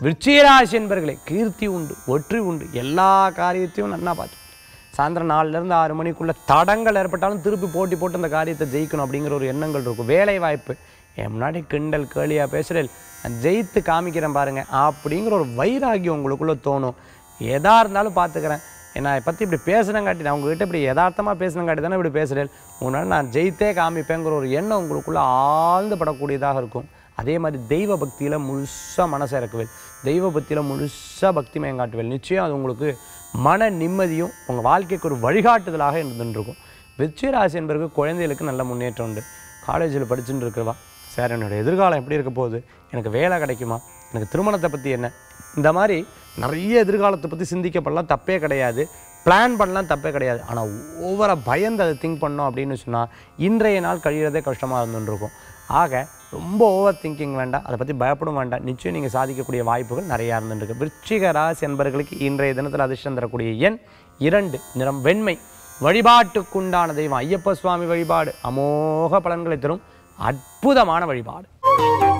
விருச்சிகராசி என்பர்களே கீர்த்தி உண்டு வெற்றி உண்டு எல்லா காரியத்தையும் நன்னா பார்த்து சாயந்தரம் நாலுலேருந்து ஆறு மணிக்குள்ள தடங்கள் ஏற்பட்டாலும் திருப்பி போட்டி போட்டு அந்த காரியத்தை ஜெயிக்கணும் அப்படிங்கிற ஒரு எண்ணங்கள் இருக்கும் வேலை வாய்ப்பு என் முன்னாடி கிண்டல் கேலியாக பேசுகிறேன் நான் ஜெயித்து காமிக்கிறேன் பாருங்க அப்படிங்கிற ஒரு வைராகியம் உங்களுக்குள்ள தோணும் எதா இருந்தாலும் பார்த்துக்கிறேன் என்னை பற்றி இப்படி பேசுனங்காட்டி நான் உங்ககிட்ட இப்படி யதார்த்தமாக பேசுனங்காட்டி தானே இப்படி பேசுகிறேன் உங்களால் நான் ஜெயித்தே காமிப்பேங்கிற ஒரு எண்ணம் உங்களுக்குள்ள ஆழ்ந்து படக்கூடியதாக இருக்கும் அதே மாதிரி தெய்வ பக்தியில் முழுசாக மனசை இறக்குவேன் தெய்வ பக்தியில் முழுசாக பக்திமயம் காட்டுவேன் நிச்சயம் அது உங்களுக்கு மன நிம்மதியும் உங்கள் வாழ்க்கைக்கு ஒரு வழிகாட்டுதலாக இருந்துருக்கும் விருச்சிகராசி என்பதற்கு குழந்தைகளுக்கு நல்ல முன்னேற்றம் உண்டு காலேஜில் படிச்சுட்டு இருக்கிறவா சார் என்னோட எதிர்காலம் எப்படி இருக்க போகுது எனக்கு வேலை கிடைக்குமா எனக்கு திருமணத்தை பற்றி என்ன இந்த மாதிரி நிறைய எதிர்காலத்தை பற்றி சிந்திக்கப்படலாம் தப்பே கிடையாது பிளான் பண்ணலாம் தப்பே கிடையாது ஆனால் ஓவராக பயந்து அதை திங்க் பண்ணோம் அப்படின்னு சொன்னால் இன்றைய நாள் கழிகிறதே கஷ்டமாக இருந்துருக்கும் ஆக ரொம்ப ஓவர் திங்கிங் வேண்டாம் அதை பற்றி பயப்படும் வேண்டாம் நிச்சயம் நீங்கள் சாதிக்கக்கூடிய வாய்ப்புகள் நிறையா இருந்துருக்கு விருச்சிக ராசி என்பவர்களுக்கு இன்றைய தினத்தில் அதிர்ஷ்டம் தரக்கூடிய எண் இரண்டு நிறம் வெண்மை வழிபாட்டுக்குண்டான தெய்வம் ஐயப்ப சுவாமி வழிபாடு அமோக பலன்களை தரும் அற்புதமான வழிபாடு